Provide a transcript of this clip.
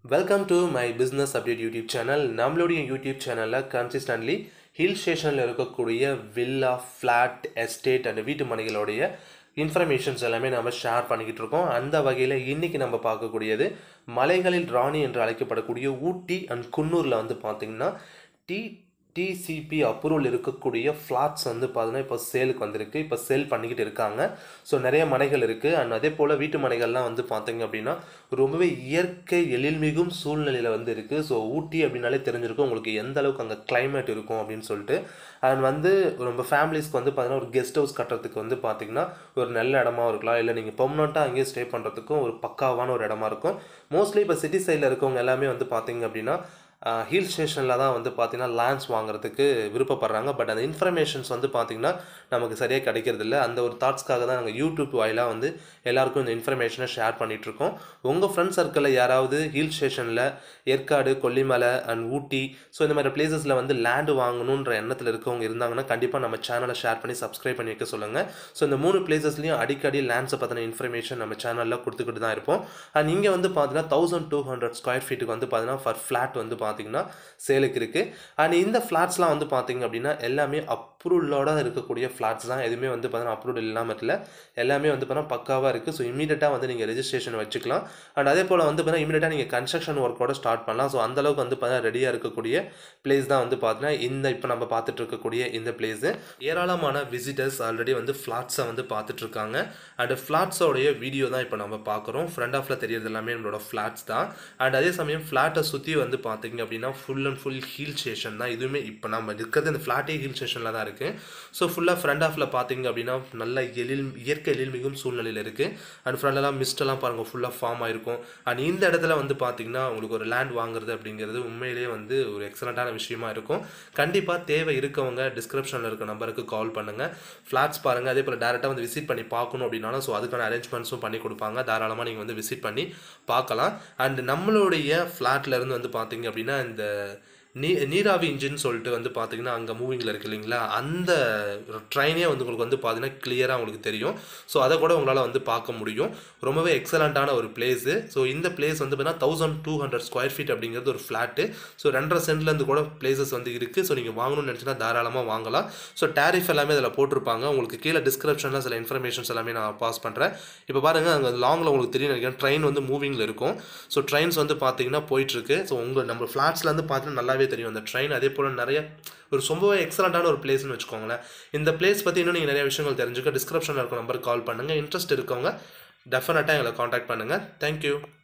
welcome to my business update YouTube channel நம்மளுடைய YouTube சேனலில் consistently hill ஸ்டேஷனில் இருக்கக்கூடிய வில்லா ஃப்ளாட் எஸ்டேட் அண்ட் வீட்டு மனைகளுடைய இன்ஃபர்மேஷன்ஸ் எல்லாமே நம்ம ஷேர் பண்ணிக்கிட்டு இருக்கோம் அந்த வகையில் இன்றைக்கி நம்ம பார்க்கக்கூடியது மலைகளில் ராணி என்று அழைக்கப்படக்கூடிய ஊட்டி அண்ட் குன்னூரில் வந்து பார்த்திங்கன்னா டி டிசிபி அப்ரூவல் இருக்கக்கூடிய ஃப்ளாட்ஸ் வந்து பார்த்தீங்கன்னா இப்போ சேலுக்கு வந்திருக்கு இப்போ சேல் பண்ணிக்கிட்டு இருக்காங்க ஸோ நிறைய மனைகள் இருக்குது அண்ட் அதே போல் வீட்டு மனைகள்லாம் வந்து பார்த்தீங்க அப்படின்னா ரொம்பவே இயற்கை எழில்மிகும் சூழ்நிலையில் வந்து இருக்குது ஸோ ஊட்டி அப்படின்னாலே தெரிஞ்சிருக்கும் உங்களுக்கு எந்த அளவுக்கு அங்கே climate இருக்கும் அப்படின்னு சொல்லிட்டு அண்ட் வந்து ரொம்ப ஃபேமிலிஸ்க்கு வந்து பார்த்தீங்கன்னா ஒரு கெஸ்ட் ஹவுஸ் கட்டுறதுக்கு வந்து பார்த்தீங்கன்னா ஒரு நல்ல இடமா இருக்கலாம் இல்லை நீங்கள் பெர்மனண்ட்டாக அங்கேயே ஸ்டே பண்ணுறதுக்கும் ஒரு பக்காவான ஒரு இடமா இருக்கும் மோஸ்ட்லி இப்போ சிட்டி சைடில் இருக்கவங்க எல்லாமே வந்து பார்த்தீங்க அப்படின்னா ஹில் ஸ்டேஷனில் தான் வந்து பார்த்தீங்கன்னா லேண்ட்ஸ் வாங்குறதுக்கு விருப்பப்படுறாங்க பட் அந்த இன்ஃபர்மேஷன்ஸ் வந்து பார்த்திங்கன்னா நமக்கு சரியாக கிடைக்கிறதில்ல அந்த ஒரு தாட்ஸ்க்காக தான் நாங்கள் யூடியூப் வாயிலாக வந்து எல்லாருக்கும் இந்த இன்ஃபர்மேஷனை ஷேர் பண்ணிகிட்ருக்கோம் உங்கள் ஃப்ரெண்ட் சர்க்கிளில் யாராவது ஹில் ஸ்டேஷனில் ஏற்காடு கொல்லிமலை அண்ட் ஊட்டி ஸோ இந்த மாதிரி பிளேசஸில் வந்து லேண்டு வாங்கணுன்ற எண்ணத்தில் இருக்கவங்க இருந்தாங்கன்னா கண்டிப்பாக நம்ம சேனலை ஷேர் பண்ணி சப்ஸ்கிரைப் பண்ணி வைக்க சொல்லுங்கள் ஸோ இந்த மூணு பிளேசஸ்லையும் அடிக்கடி லேண்ட்ஸை பற்றின இன்ஃபர்மேஷன் நம்ம சேனலில் கொடுத்துக்கிட்டு தான் இருப்போம் அண்ட் இங்கே வந்து பார்த்தீங்கன்னா தௌசண்ட் டூ ஹண்ட்ரட் ஸ்கொயர் ஃபீட்டுக்கு வந்து பார்த்தீங்கன்னா ஃபர் ஃப்ளாட் வந்து பார்த்தீங்கன்னா சேலுக்கு இருக்குது அண்ட் இந்த ஃப்ளாட்ஸ்லாம் வந்து பார்த்தீங்க அப்படின்னா எல்லாமே அப்ரூவலோட இருக்கக்கூடிய ஃப்ளாட்ஸ் தான் எதுவுமே வந்து பார்த்தீங்கன்னா அப்ரூவல் இல்லாமல் இல்லை எல்லாமே வந்து பார்த்தீங்கன்னா பக்காவாக இருக்குது ஸோ இமீடியட்டாக வந்து நீங்கள் ரெஜிஸ்ட்ரேஷன் வச்சுக்கலாம் அண்ட் அதே போல் வந்து பார்த்தீங்கன்னா இமீடியட்டாக நீங்கள் கன்ஸ்ட்ரக்ஷன் ஒர்க்கோட ஸ்டார்ட் பண்ணலாம் ஸோ அந்தளவுக்கு வந்து பார்த்தீங்கன்னா ரெடியாக இருக்கக்கூடிய பிளேஸ் தான் வந்து பார்த்தீங்கன்னா இந்த இப்போ நம்ம பார்த்துட்டு இருக்கக்கூடிய இந்த பிளேஸு ஏராளமான விசிட்டர்ஸ் ஆல்ரெடி வந்து ஃப்ளாட்ஸை வந்து பார்த்துட்டு இருக்காங்க அண்ட் ஃப்ளாட்ஸோடைய வீடியோ தான் இப்போ நம்ம பார்க்குறோம் ஃப்ரண்ட் ஆஃபில் தெரியறது எல்லாமே நம்மளோட ஃப்ளாட்ஸ் தான் அண்ட் அதே சமயம் ஃப்ளாட்டை சுற்றி வந்து பார்த்தீங்க அப்படின்னா full and full hill station தான் இதுவுமே இப்போ நம்ம இருக்கிறது இந்த ஃப்ளாட்டே ஹில் ஸ்டேஷனில் தான் இருக்குது ஸோ ஃபுல்லாக ஃப்ரண்ட் ஆஃபில் பார்த்தீங்க அப்படின்னா நல்ல எழில் இயற்கை எழில் மிகும் சூழ்நிலையில் இருக்குது அண்ட் ஃப்ரண்ட்லாம் மிஸ்டெல்லாம் பாருங்கள் ஃபுல்லாக ஃபார்ம் ஆயிருக்கும் அண்ட் இந்த இடத்துல வந்து பார்த்தீங்கன்னா உங்களுக்கு ஒரு லேண்ட் வாங்குறது அப்படிங்கிறது உண்மையிலேயே வந்து ஒரு எக்ஸலண்ட்டான விஷயமா இருக்கும் கண்டிப்பாக தேவை இருக்கவங்க டிஸ்கிரிப்ஷனில் இருக்க நம்பருக்கு கால் பண்ணுங்கள் ஃப்ளாட்ஸ் பாருங்கள் அதே போல் டேரெக்டாக வந்து விசிட் பண்ணி பார்க்கணும் அப்படின்னாலும் ஸோ அதுக்கான அரேஞ்ச்மெண்ட்ஸும் பண்ணி கொடுப்பாங்க தாராளமாக நீங்கள் வந்து விசிட் பண்ணி பார்க்கலாம் அண்ட் நம்மளுடைய ஃப்ளாட்ல இருந்து வந்து பார்த்தீங்க அப்படின்னா இந்த நீ நீராவி இன்ஜின் சொல்லிட்டு வந்து பார்த்தீங்கன்னா அங்கே மூவிங்கில் இருக்கு இல்லைங்களா அந்த ட்ரெயினே வந்து உங்களுக்கு வந்து பார்த்தீங்கன்னா கிளியராக உங்களுக்கு தெரியும் ஸோ அதை கூட உங்களால் வந்து பார்க்க முடியும் ரொம்பவே எக்ஸலண்ட்டான ஒரு பிளேஸு ஸோ இந்த பிளேஸ் வந்து பார்த்தீங்கன்னா thousand two hundred square feet அப்படிங்கிறது ஒரு ஃப்ளாட்டு ஸோ ரெண்டரை சென்ட்லேருந்து கூட பிளேசஸ் வந்து இருக்குது ஸோ நீங்கள் வாங்கணும்னு நினச்சினா தாராளமாக வாங்கலாம் ஸோ டேரிஃப் எல்லாமே அதில் போட்டிருப்பாங்க உங்களுக்கு கீழே டிஸ்கிரிப்ஷனில் சில இன்ஃபர்மேஷன்ஸ் எல்லாமே நான் பாஸ் பண்ணுறேன் இப்போ பாருங்கள் அங்கே லாங்கில் உங்களுக்கு தெரியும் நினைக்கிறேன் ட்ரெயின் வந்து மூவிங்கில் இருக்கும் ஸோ ட்ரெயின்ஸ் வந்து பார்த்தீங்கன்னா போயிட்டுருக்கு ஸோ உங்கள் நம்ம ஃப்ளாட்ஸ்லேருந்து பார்த்தீங்கன்னா நல்லாவே தெரியும் அந்த ட்ரெயின் அதே போல் நிறைய ஒரு ரொம்பவே எக்ஸலண்ட்டான ஒரு பிளேஸ்னு வச்சுக்கோங்களேன் இந்த பிளேஸ் பற்றி இன்னும் நீங்கள் நிறைய விஷயங்கள் தெரிஞ்சுக்க டிஸ்கிரிப்ஷனில் இருக்க நம்பருக்கு கால் பண்ணுங்கள் இன்ட்ரெஸ்ட் இருக்கவங்க டெஃபினட்டாக எங்களை காண்டாக்ட் பண்ணுங்கள் தேங்க்யூ